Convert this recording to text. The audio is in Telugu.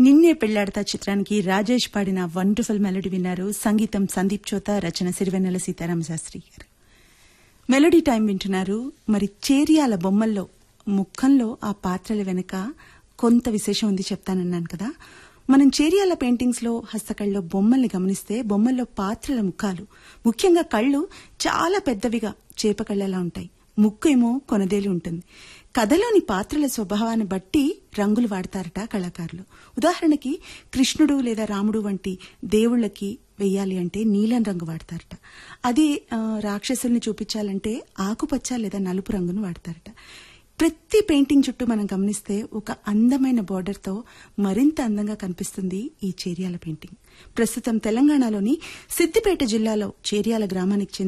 నిన్నే పెళ్లాడతా చిత్రానికి రాజేష్ పాడిన వండర్ఫుల్ మెలడీ విన్నారు సంగీతం సందీప్ చోత రచన సిరివెన్నెల సీతారామ శాస్త్రి గారు మెలోడీ టైం వింటున్నారు మరి చేరియాల బొమ్మల్లో ముఖంలో ఆ పాత్రల వెనుక కొంత విశేషం ఉంది చెప్తానన్నాను కదా మనం చేరియాల పెయింటింగ్స్ లో హస్తకళ్ళలో బొమ్మల్ని గమనిస్తే బొమ్మల్లో పాత్రల ముఖాలు ముఖ్యంగా కళ్ళు చాలా పెద్దవిగా చేప కళ్ళలా ఉంటాయి ముక్కు ఏమో కొనదేలి ఉంటుంది కథలోని పాత్రల స్వభావాన్ని బట్టి రంగులు వాడతారట కళాకారులు ఉదాహరణకి కృష్ణుడు లేదా రాముడు వంటి దేవుళ్ళకి వెయ్యాలి అంటే నీలం రంగు వాడతారట అదే ఆ, రాక్షసుల్ని చూపించాలంటే ఆకుపచ్చ లేదా నలుపు రంగును వాడతారట ప్రతి పెయింటింగ్ చుట్టూ మనం గమనిస్తే ఒక అందమైన border తో మరింత అందంగా కనిపిస్తుంది ఈ చేర్యాల పెయింటింగ్ ప్రస్తుతం తెలంగాణలోని సిద్దిపేట జిల్లాలో చేర్యాల గ్రామానికి చెందిన